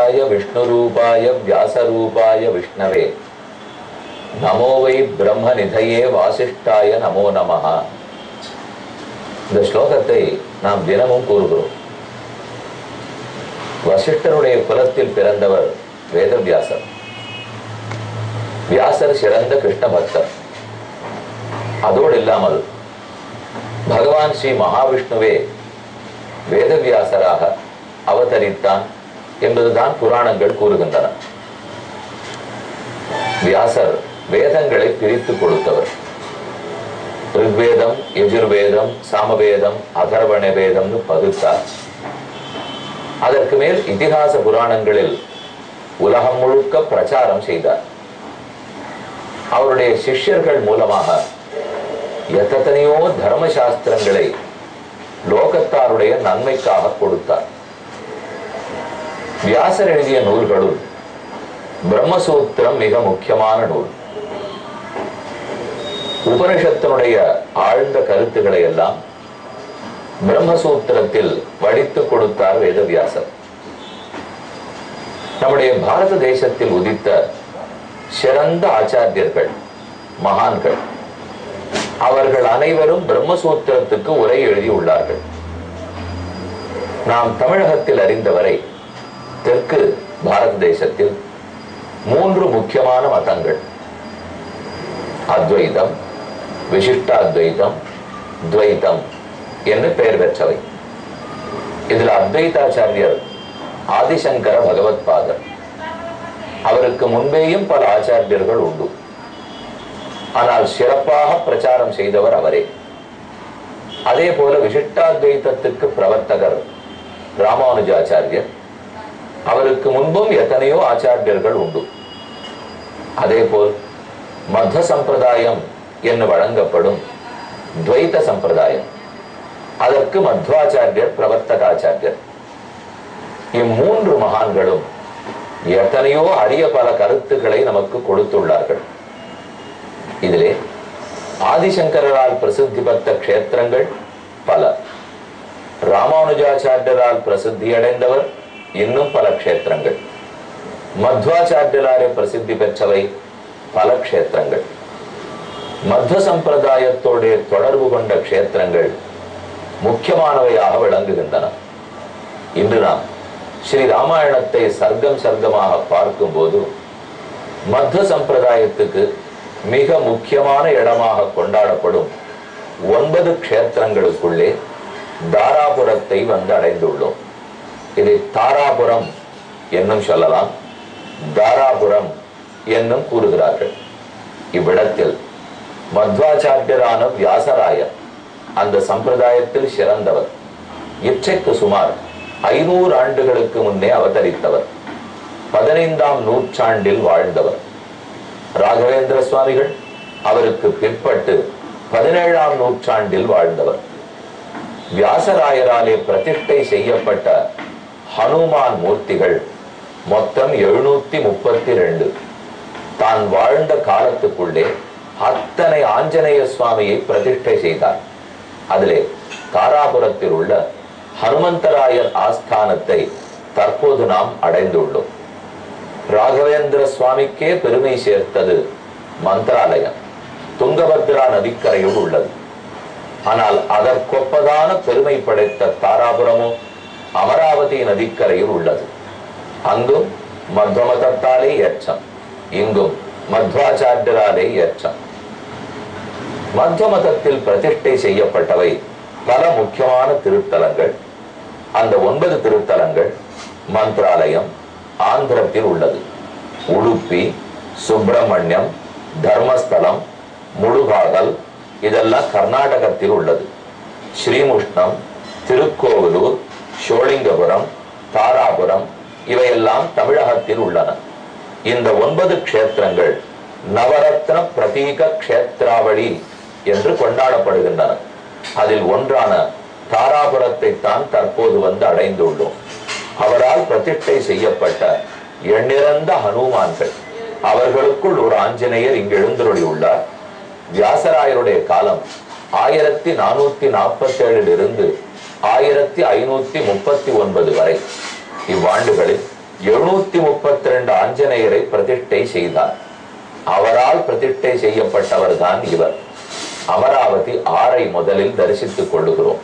வசிஷ்டாய விஷ்ணுரூபாய வியாசரூபாய விஷ்ணவே நமோ வை பிரம்ம நிதையே வாசிஷ்டாய நமோ நமஹ இந்த ஸ்லோகத்தை நாம் தினமும் கூறுகிறோம் வசிஷ்டருடைய குலத்தில் பிறந்தவர் வேதவியாசர் வியாசர் சிறந்த கிருஷ்ண பக்தர் அதோடு இல்லாமல் பகவான் ஸ்ரீ மகாவிஷ்ணுவே வேதவியாசராக அவதரித்தான் என்பதுதான் புராணங்கள் கூறுகின்றன வியாசர் வேதங்களை பிரித்து கொடுத்தவர் ரிக்வேதம் யஜுர்வேதம் சாமவேதம் அதர்வண வேதம்னு பகுத்தார் அதற்கு மேல் இதிகாச புராணங்களில் உலகம் முழுக்க பிரச்சாரம் செய்தார் அவருடைய சிஷ்யர்கள் மூலமாக எத்தனையோ தர்மசாஸ்திரங்களை லோகத்தாருடைய நன்மைக்காக கொடுத்தார் வியாசர் எழுதிய நூல்களுள் பிரம்மசூத்திரம் மிக முக்கியமான நூல் உபனிஷத்தினுடைய ஆழ்ந்த கருத்துக்களை எல்லாம் பிரம்மசூத்திரத்தில் வடித்து கொடுத்தார் வேதவியாசர் நம்முடைய பாரத தேசத்தில் உதித்த சிறந்த ஆச்சாரியர்கள் மகான்கள் அவர்கள் அனைவரும் பிரம்மசூத்திரத்துக்கு உரை எழுதியுள்ளார்கள் நாம் தமிழகத்தில் அறிந்தவரை தெற்கு பாரத தேசத்தில் மூன்று முக்கியமான மதங்கள் அத்வைதம் விசிஷ்டாத்வைதம் துவைதம் என்று பெயர் பெற்றவை இதில் அத்வைதாச்சாரியர் ஆதிசங்கர பகவத் பாதர் அவருக்கு முன்பேயும் பல ஆச்சாரியர்கள் உண்டு ஆனால் சிறப்பாக பிரச்சாரம் செய்தவர் அவரே அதே போல விசிஷ்டாத்வைதத்துக்கு பிரவர்த்தகர் ராமானுஜாச்சாரியர் அவருக்கு முன்பும் எத்தனையோ ஆச்சாரியர்கள் உண்டு அதே போல் மத்த சம்பிரதாயம் என்று வழங்கப்படும் துவைத சம்பிரதாயம் அதற்கு மத்வாச்சாரியர் பிரவர்த்தகாச்சாரியர் இம்மூன்று மகான்களும் எத்தனையோ அரிய பல கருத்துக்களை நமக்கு கொடுத்துள்ளார்கள் இதிலே ஆதிசங்கரால் பிரசித்தி பெற்ற க்ஷேத்திரங்கள் பல ராமானுஜாச்சாரியரால் பிரசித்தி அடைந்தவர் இன்னும் பல க்ஷேத்திரங்கள் மத்வாச்சாரியராலே பிரசித்தி பெற்றவை பல க்ஷேத்திரங்கள் மத்வ சம்பிரதாயத்தோட தொடர்பு கொண்ட க்ஷேத்திரங்கள் முக்கியமானவையாக விளங்குகின்றன இன்று நாம் ஸ்ரீ ராமாயணத்தை சர்க்கம் சர்க்கமாக பார்க்கும்போது மத்வ சம்பிரதாயத்துக்கு மிக முக்கியமான இடமாக கொண்டாடப்படும் ஒன்பது க்ஷேத்திரங்களுக்குள்ளே தாராபுரத்தை வந்து அடைந்துள்ளோம் இதை தாராபுரம் என்னும் சொல்லலாம் தாராபுரம் என்னும் கூறுகிறார்கள் இவ்விடத்தில் மத்வாச்சாரியரான வியாசராயர் அந்த சம்பிரதாயத்தில் சிறந்தவர் இற்றைக்கு சுமார் ஐநூறு ஆண்டுகளுக்கு முன்னே அவதரித்தவர் பதினைந்தாம் நூற்றாண்டில் வாழ்ந்தவர் ராகவேந்திர சுவாமிகள் அவருக்கு பிற்பட்டு பதினேழாம் நூற்றாண்டில் வாழ்ந்தவர் வியாசராயராலே பிரதிஷ்டை செய்யப்பட்ட ஹனுமான் மூர்த்திகள் மொத்தம் எழுநூத்தி முப்பத்தி ரெண்டு தான் வாழ்ந்த காலத்துக்குள்ளே அத்தனை ஆஞ்சநேய சுவாமியை பிரதிஷ்டை செய்தார் அதிலே தாராபுரத்தில் உள்ள ஹனுமந்தராயர் ஆஸ்தானத்தை தற்போது நாம் அடைந்துள்ளோம் ராகவேந்திர சுவாமிக்கே பெருமை சேர்த்தது மந்திராலயம் துங்கபத்ரா நதிக்கரையில் உள்ளது ஆனால் அதற்கொப்பதான பெருமை படைத்த தாராபுரமோ அமராவதி நதிக்கரையில் உள்ளது அங்கும் மத்வமதத்தாலே ஏற்றம் இங்கும் மத்வாச்சாரியராலே ஏற்றம் மத்வ மதத்தில் பிரதிஷ்டை செய்யப்பட்டவை பல முக்கியமான திருத்தலங்கள் அந்த ஒன்பது திருத்தலங்கள் மந்திராலயம் ஆந்திரத்தில் உள்ளது உடுப்பி சுப்பிரமணியம் தர்மஸ்தலம் முழுகாகல் இதெல்லாம் கர்நாடகத்தில் உள்ளது ஸ்ரீமுஷ்ணம் திருக்கோவிலூர் சோழிங்கபுரம் தாராபுரம் இவையெல்லாம் தமிழகத்தில் உள்ளன இந்த ஒன்பது க்ஷேத்திரங்கள் நவரத்ன பிரதீக க்ஷேத்ராவளி என்று கொண்டாடப்படுகின்றன அதில் ஒன்றான தாராபுரத்தை தான் தற்போது வந்து அடைந்துள்ளோம் அவரால் பிரதிஷ்டை செய்யப்பட்ட எண்ணிறந்த ஹனுமான்கள் அவர்களுக்குள் ஒரு ஆஞ்சநேயர் இங்கு எழுந்தருளி உள்ளார் வியாசராயருடைய காலம் ஆயிரத்தி நானூத்தி நாற்பத்தி ஏழில் இருந்து ஆயிரத்தி ஐநூத்தி முப்பத்தி ஒன்பது வரை இவ்வாண்டுகளில் எழுநூத்தி முப்பத்தி ரெண்டு ஆஞ்சநேயரை பிரதிஷ்டை செய்தார் அவரால் பிரதிஷ்டை செய்யப்பட்டவர் தான் இவர் அமராவதி ஆறை முதலில் தரிசித்துக் கொள்ளுகிறோம்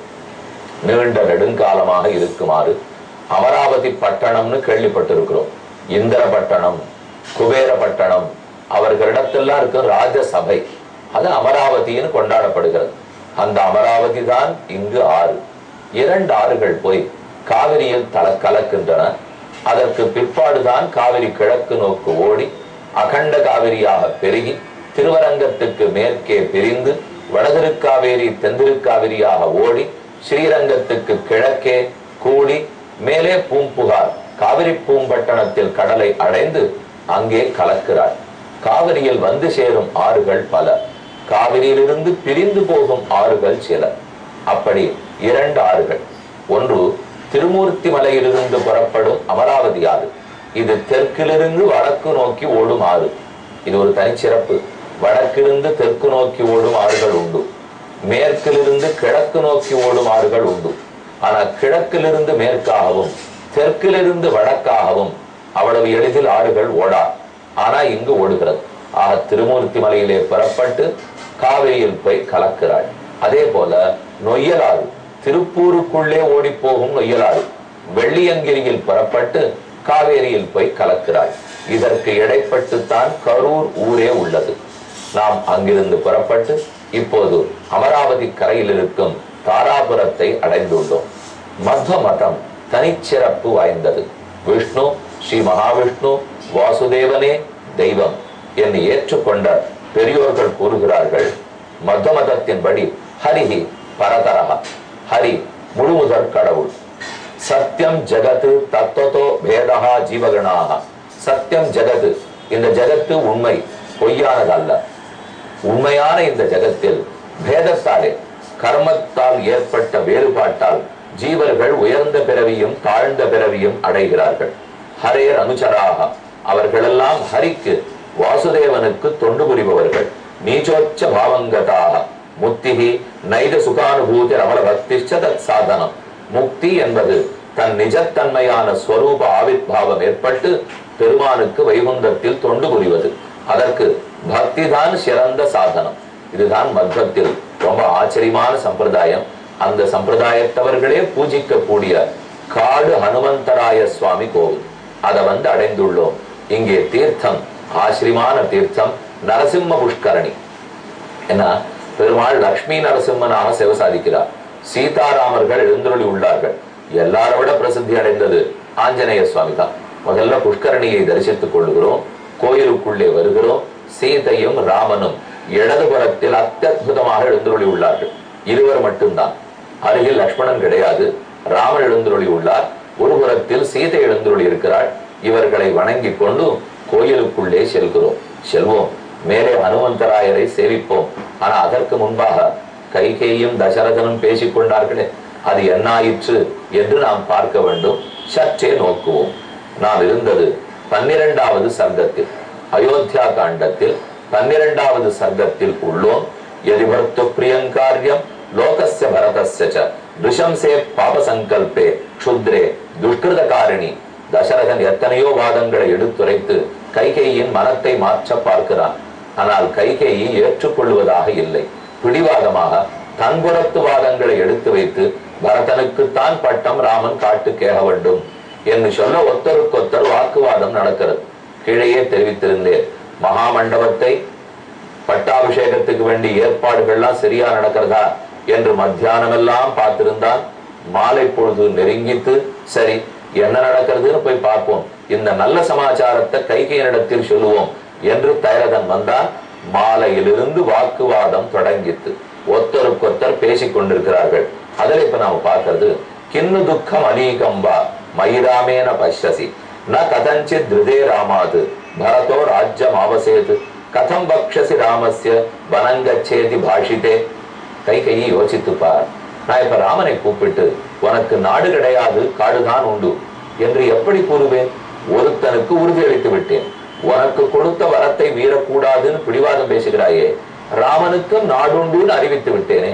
நீண்ட நெடுங்காலமாக இருக்குமாறு அமராவதி பட்டணம்னு கேள்விப்பட்டிருக்கிறோம் இந்திரபட்டணம் குபேரபட்டணம் அவர்களிடத்தெல்லாம் இருக்கும் ராஜசபை அது அமராவதின்னு கொண்டாடப்படுகிறது அந்த அமராவதி தான் இங்கு ஆறு இரண்டு ஆறுகள் போய் காவிரியில் தல கலக்கின்றன அதற்கு பிற்பாடுதான் காவிரி கிழக்கு நோக்கு ஓடி அகண்ட காவிரியாக பெருகி திருவரங்கத்துக்கு மேற்கே பிரிந்து வடதிருக்காவேரி தென்திருக்காவிரியாக ஓடி ஸ்ரீரங்கத்துக்கு கிழக்கே கூடி மேலே பூம்புகார் காவிரி பூம்பட்டணத்தில் கடலை அடைந்து அங்கே கலக்கிறார் காவிரியில் வந்து சேரும் ஆறுகள் பல காவிரியிலிருந்து பிரிந்து போகும் ஆறுகள் சில அப்படி இரண்டு ஆறுகள் ஒன்று திருமூர்த்தி மலையிலிருந்து புறப்படும் அமராவதி ஆறு இது தெற்கிலிருந்து வடக்கு நோக்கி ஓடும் ஆறு இது ஒரு தனிச்சிறப்பு வடக்கிலிருந்து தெற்கு நோக்கி ஓடும் ஆறுகள் உண்டு மேற்கிலிருந்து கிழக்கு நோக்கி ஓடும் ஆறுகள் உண்டு ஆனா கிழக்கிலிருந்து மேற்காகவும் தெற்கிலிருந்து வடக்காகவும் அவ்வளவு எளிதில் ஆறுகள் ஓடா ஆனா இங்கு ஓடுகிறது ஆக திருமூர்த்தி மலையிலே புறப்பட்டு காவிரியில் போய் கலக்கிறாள் அதே போல நொய்யலாறு திருப்பூருக்குள்ளே ஓடி போகும் நொய்யலாறு வெள்ளியங்கிரியில் புறப்பட்டு காவேரியில் போய் கலக்கிறாள் இதற்கு இடைப்பட்டுத்தான் கரூர் ஊரே உள்ளது நாம் அங்கிருந்து புறப்பட்டு இப்போது அமராவதி கரையில் இருக்கும் தாராபுரத்தை அடைந்துள்ளோம் மத்வ மதம் தனிச்சிறப்பு வாய்ந்தது விஷ்ணு ஸ்ரீ மகாவிஷ்ணு வாசுதேவனே தெய்வம் என்று ஏற்றுக்கொண்ட பெரியோர்கள் கூறுகிறார்கள் மத்வ மதத்தின்படி ஹரிஹி பரதரக ஹரி முழுமுதற் கடவுள் சத்தியம் ஜகத்து தத்துவத்தோ பேதகா ஜீவகணாக சத்தியம் ஜகத்து இந்த ஜகத்து உண்மை பொய்யானது அல்ல உண்மையான இந்த ஜகத்தில் பேதத்தாலே கர்மத்தால் ஏற்பட்ட வேறுபாட்டால் ஜீவர்கள் உயர்ந்த பிறவியும் தாழ்ந்த பிறவியும் அடைகிறார்கள் ஹரேர் அனுச்சராக அவர்களெல்லாம் ஹரிக்கு வாசுதேவனுக்கு தொண்டு புரிபவர்கள் நீச்சோச்ச பாவங்கதாக முக்திகி நைத சுகானுபூதி ரமண பக்திஷ்ட தத் சாதனம் முக்தி என்பது தன் நிஜத்தன்மையான ஸ்வரூப ஆவிர்பாவம் ஏற்பட்டு பெருமானுக்கு வைகுந்தத்தில் தொண்டு புரிவது அதற்கு பக்தி தான் சிறந்த சாதனம் இதுதான் மத்வத்தில் ரொம்ப ஆச்சரியமான சம்பிரதாயம் அந்த சம்பிரதாயத்தவர்களே பூஜிக்கக்கூடிய காடு ஹனுமந்தராய சுவாமி கோவில் அதை வந்து அடைந்துள்ளோம் இங்கே தீர்த்தம் ஆச்சரியமான தீர்த்தம் நரசிம்ம புஷ்கரணி என்ன பெருமாள் லக்ஷ்மி நரசிம்மனாக சேவை சாதிக்கிறார் சீதாராமர்கள் எழுந்தருளி உள்ளார்கள் எல்லாரை விட பிரசித்தி அடைந்தது ஆஞ்சநேய சுவாமி தான் முதல்ல புஷ்கரணியை தரிசித்துக் கொள்கிறோம் கோயிலுக்குள்ளே வருகிறோம் சீதையும் ராமனும் இடதுபுறத்தில் அத்தியுதமாக எழுந்தருளி உள்ளார்கள் இருவர் மட்டும்தான் அருகில் லக்ஷ்மணன் கிடையாது ராமன் எழுந்தருளி உள்ளார் ஒரு புறத்தில் சீதை எழுந்தருளி இருக்கிறாள் இவர்களை வணங்கி கொண்டு கோயிலுக்குள்ளே செல்கிறோம் செல்வோம் மேலே ஹனுமந்தராயரை சேவிப்போம் ஆனா அதற்கு முன்பாக கைகேயும் தசரதனும் பேசிக் கொண்டார்களே அது என்னாயிற்று என்று நாம் பார்க்க வேண்டும் சற்றே நோக்குவோம் நாம் இருந்தது பன்னிரெண்டாவது சர்க்கத்தில் அயோத்தியா காண்டத்தில் பன்னிரெண்டாவது சர்க்கத்தில் உள்ளோம் எதிபர்த்து பிரியங்காரியம் லோகஸ்ய பரதஸ்ய ச ரிஷம்சே பாப சங்கல்பே க்ஷுத்ரே துஷ்கிருத காரிணி தசரதன் எத்தனையோ வாதங்களை எடுத்துரைத்து கைகேயின் மனத்தை மாற்ற பார்க்கிறான் ஆனால் கைகேயி ஏற்றுக்கொள்வதாக இல்லை பிடிவாதமாக தன்புறத்து வாதங்களை எடுத்து வைத்து பரதனுக்குத்தான் பட்டம் ராமன் காட்டுக்கேக வேண்டும் என்று சொல்ல ஒத்தருக்கொத்தர் வாக்குவாதம் நடக்கிறது கீழேயே தெரிவித்திருந்தேன் மகாமண்டபத்தை பட்டாபிஷேகத்துக்கு வேண்டிய ஏற்பாடுகள்லாம் சரியா நடக்கிறதா என்று மத்தியானம் எல்லாம் பார்த்திருந்தான் மாலை பொழுது நெருங்கித்து சரி என்ன நடக்கிறதுன்னு போய் பார்ப்போம் இந்த நல்ல சமாச்சாரத்தை கைகையனிடத்தில் சொல்லுவோம் என்று தயரதன் வந்தான் மாலையிலிருந்து வாக்குவாதம் தொடங்கித்து ஒத்தருக்கொத்தர் பேசிக் கொண்டிருக்கிறார்கள் அதில் இப்ப நாம பார்க்கிறது கிண்ணு துக்கம் அநீகம்பா மயிராமேன பஷ்யசி ந கதஞ்சித் திருதே ராமாது பரதோ ராஜ்யம் ஆவசேது கதம் பக்ஷசி ராமஸ்ய வனங்கச்சேதி பாஷிதே கை கையை யோசித்து பார் நான் இப்ப ராமனை கூப்பிட்டு உனக்கு நாடு கிடையாது காடுதான் உண்டு என்று எப்படி கூறுவேன் ஒருத்தனுக்கு உறுதி அளித்து விட்டேன் உனக்கு கொடுத்த வரத்தை மீறக்கூடாதுன்னு பிடிவாதம் பேசுகிறாயே ராமனுக்கும் நாடுண்டுன்னு அறிவித்து விட்டேனே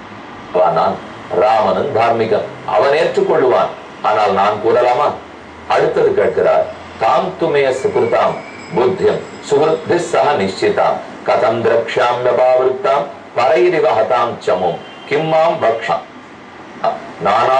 அப்பா நான் ராமனும் தார்மிகன் அவன் ஏற்றுக்கொள்ளுவான் ஆனால் நான் கூறலாமா அடுத்தது கேட்கிறார் தாம் துமே சுகிருதாம் புத்தியம் சுகிருத்தி சக நிச்சிதாம் கதம் திரக்ஷாமியபாவிருத்தாம் பரைரிவ ஹதாம் சமும் கிம்மாம் பக்ஷாம் நானா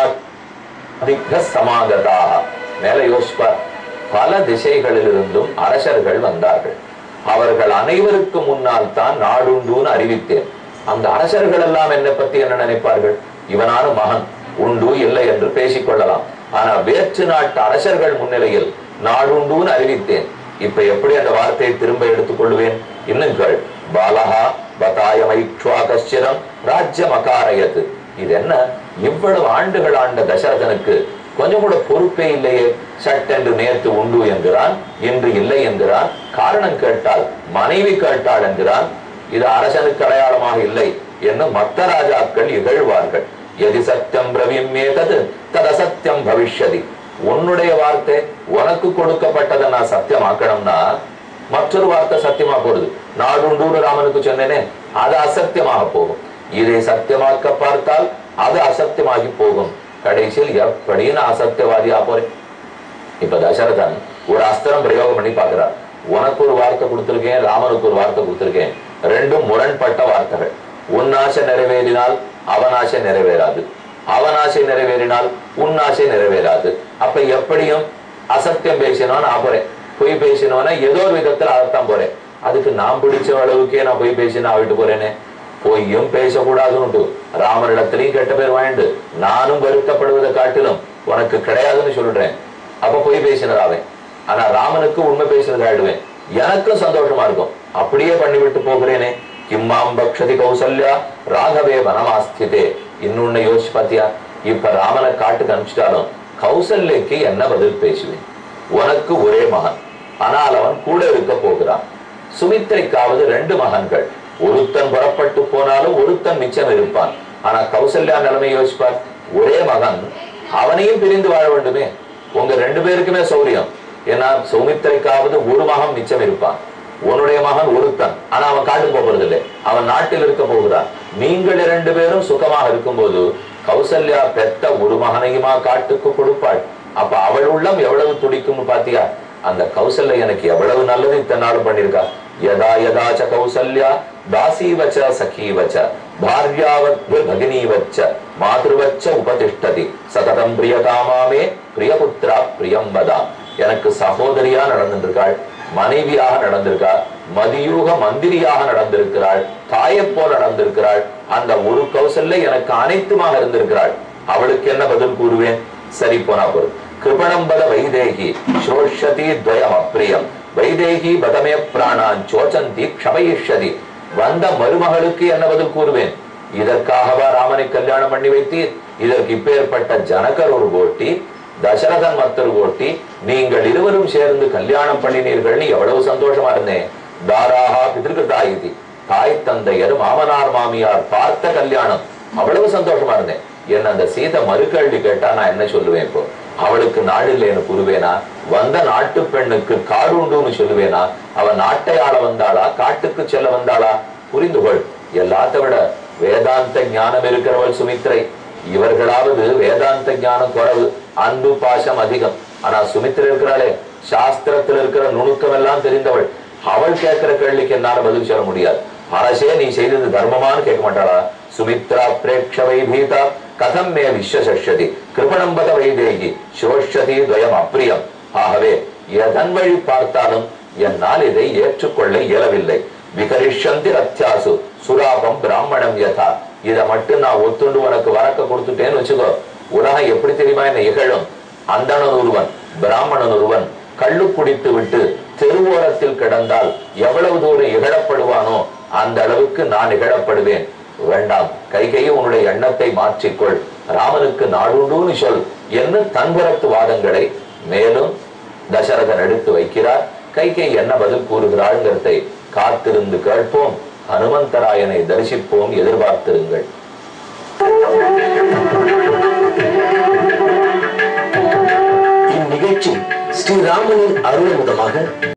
திக்ன சமாகதாக மேல யோசிப்பார் பல திசைகளிலிருந்தும் அரசர்கள் வந்தார்கள் அவர்கள் அனைவருக்கும் முன்னால் தான் நாடுண்டுன்னு அறிவித்தேன் அந்த அரசர்கள் எல்லாம் என்னை பத்தி என்ன நினைப்பார்கள் இவனான மகன் உண்டு இல்லை என்று பேசிக் கொள்ளலாம் ஆனா வேற்று நாட்டு அரசர்கள் முன்னிலையில் நாடுண்டுன்னு அறிவித்தேன் இப்ப எப்படி அந்த வார்த்தையை திரும்ப எடுத்துக்கொள்வேன் இன்னும் கேள் பாலகா பதாயமைக்ஷ்வா கஷ்டிரம் ராஜ்யம் அகாரயத்து இது என்ன இவ்வளவு ஆண்டுகள் ஆண்ட தசரதனுக்கு கொஞ்சம் கூட பொறுப்பே இல்லையே சட்டென்று நேற்று உண்டு என்கிறான் இன்று இல்லை என்கிறான் காரணம் கேட்டால் மனைவி கேட்டாள் என்கிறான் இது அரசனுக்கு அடையாளமாக இல்லை என்று மத்த ராஜாக்கள் இகழ்வார்கள் எதி சத்தியம் பிரவிம்மே தது தத சத்தியம் பவிஷ்யதி உன்னுடைய வார்த்தை உனக்கு கொடுக்கப்பட்டதை நான் சத்தியமாக்கணும்னா மற்றொரு வார்த்தை சத்தியமா போடுது நாடுண்டூர் ராமனுக்கு சொன்னேனே அது அசத்தியமாக போகும் இதை சத்தியமாக்க பார்த்தால் அது அசத்தியமாகி போகும் கடைசியில் எப்படி நான் அசத்தியவாதியா போறேன் இப்ப தசரதன் ஒரு அஸ்திரம் பிரயோகம் பண்ணி பார்க்கிறார் உனக்கு ஒரு வார்த்தை கொடுத்திருக்கேன் ராமனுக்கு ஒரு வார்த்தை கொடுத்திருக்கேன் ரெண்டும் முரண்பட்ட வார்த்தைகள் உன் ஆசை நிறைவேறினால் அவன் ஆசை நிறைவேறாது அவன் ஆசை நிறைவேறினால் உன் ஆசை நிறைவேறாது அப்ப எப்படியும் அசத்தியம் பேசினோன்னு நான் போறேன் பொய் பேசினோன்னா ஏதோ ஒரு விதத்துல அதைத்தான் போறேன் அதுக்கு நான் பிடிச்ச அளவுக்கே நான் பொய் பேசினா விட்டு போறேனே பொய்யும் பேசக்கூடாதுன்னு ராமனிடத்திலையும் கெட்ட பேர் வாங்கிட்டு நானும் வருத்தப்படுவதை காட்டிலும் உனக்கு கிடையாதுன்னு சொல்றேன் அப்ப பொய் பேசினது அவன் ஆனா ராமனுக்கு உண்மை பேசினது ஆயிடுவேன் எனக்கும் சந்தோஷமா இருக்கும் அப்படியே பண்ணிவிட்டு போகிறேனே கிம்மாம் பக்ஷதி கௌசல்யா ராகவே வனமாஸ்திதே இன்னொன்னு யோசிச்சு பாத்தியா இப்ப ராமனை காட்டுக்கு அனுப்பிச்சிட்டாலும் கௌசல்யக்கு என்ன பதில் பேசுவேன் உனக்கு ஒரே மகன் ஆனால் அவன் கூட இருக்க போகிறான் சுமித்திரைக்காவது ரெண்டு மகன்கள் ஒருத்தன் புறப்பட்டு போனாலும் ஒருத்தன் மிச்சம் இருப்பான் ஆனா கௌசல்யா நிலைமை யோசிப்பார் ஒரே மகன் அவனையும் பிரிந்து வாழ வேண்டுமே உங்க ரெண்டு பேருக்குமே சௌரியம் ஏன்னா சௌமித்திரைக்காவது ஒரு மகன் மிச்சம் இருப்பான் உன்னுடைய மகன் ஒருத்தன் ஆனா அவன் காட்டுக்கு போகிறது இல்லை அவன் நாட்டில் இருக்க போகிறான் நீங்கள் இரண்டு பேரும் சுகமாக இருக்கும்போது கௌசல்யா பெத்த ஒரு மகனையுமா காட்டுக்கு கொடுப்பாள் அப்ப அவள் உள்ளம் எவ்வளவு துடிக்கும்னு பாத்தியா அந்த கௌசல்யா எனக்கு எவ்வளவு நல்லது இத்தனை நாளும் பண்ணிருக்கா யதா யதா ச கௌசல்யா தாசீவச்ச சகீவச்ச பாரியாவத் பகினீவச்ச மாதృவச்ச உபதிஷ்டதி சததம் பிரியகாமாமே பிரியபுத்ரா பிரியம் வதாம் எனக்கு சகோதரியா நடந்திருக்காள் மனைவியாக நடந்திருக்கா மதியூக மந்திரியாக நடந்திருக்கிறாள் தாயைப் போல நடந்திருக்கிறாள் அந்த ஒரு கௌசல்ய எனக்கு அனைத்துமாக இருந்திருக்கிறாள் அவளுக்கு என்ன பதில் கூறுவேன் சரி போனா போதும் கிருபணம் பத வைதேகி சோஷதி துவயம் அப்பிரியம் வைதேகி பதமே பிராணான் சோச்சந்தி க்ஷமயிஷதி வந்த மருமகளுக்கு என்ன பதில் கூறுவேன் இதற்காகவா ராமனை கல்யாணம் பண்ணி வைத்தீர் இதற்கு இப்பேற்பட்ட ஜனகர் ஒரு போட்டி தசரதன் மத்தர் ஓட்டி நீங்கள் இருவரும் சேர்ந்து கல்யாணம் பண்ணினீர்கள்னு எவ்வளவு சந்தோஷமா இருந்தேன் தாராஹா பிதிருக்கதாயுதி தாய் தந்தையர் மாமனார் மாமியார் பார்த்த கல்யாணம் அவ்வளவு சந்தோஷமா இருந்தேன் என்ன அந்த சீதை மறுகேள்வி கேட்டா நான் என்ன சொல்லுவேன் இப்போ அவளுக்கு நாடு இல்லைன்னு கூறுவேனா வந்த நாட்டு பெண்ணுக்கு காடு உண்டுன்னு சொல்லுவேனா அவ நாட்டை ஆள வந்தாளா காட்டுக்கு செல்ல வந்தாளா புரிந்து கொள் எல்லாத்த விட வேதாந்த ஞானம் இருக்கிறவள் சுமித்ரை இவர்களாவது வேதாந்த ஞானம் குறைவு அன்பு பாசம் அதிகம் ஆனா சுமித்திர இருக்கிறாளே சாஸ்திரத்தில் இருக்கிற நுணுக்கம் எல்லாம் தெரிந்தவள் அவள் கேட்கிற கேள்விக்கு என்னால பதில் சொல்ல முடியாது அரசே நீ செய்தது தர்மமான்னு கேட்க மாட்டாளா சுமித்ரா பிரேக்ஷ வைபீதா கதம் மே விஸ்வசதி கிருபணம்பத வைதேகி சோஷதி துவயம் அப்பிரியம் ஆகவே எதன் வழி பார்த்தாலும் என்னால் இதை ஏற்றுக்கொள்ள இயலவில்லை விகரிஷந்தி ரத்யாசு சுராபம் பிராமணம் யதா இதை மட்டும் நான் ஒத்துண்டு உனக்கு வரக்க கொடுத்துட்டேன்னு வச்சுக்கோ உலகம் எப்படி தெரியுமா என்ன இகழும் அந்தணன் ஒருவன் பிராமணன் ஒருவன் கள்ளு குடித்து விட்டு தெருவோரத்தில் கிடந்தால் எவ்வளவு தூரம் இகழப்படுவானோ அந்த அளவுக்கு நான் இகழப்படுவேன் வேண்டாம் கைகையும் உன்னுடைய எண்ணத்தை மாற்றிக்கொள் ராமனுக்கு நாடுண்டுன்னு சொல் என்று தன்புறத்து வாதங்களை மேலும் தசரதன் எடுத்து வைக்கிறார் கைகை என்ன பதில் கூறுகிறாள்ங்கிறதை காத்திருந்து கேட்போம் ஹனுமந்தராயனை தரிசிப்போம் எதிர்பார்த்திருங்கள் இந்நிகழ்ச்சி ஸ்ரீராமனின் அருள் முதமாக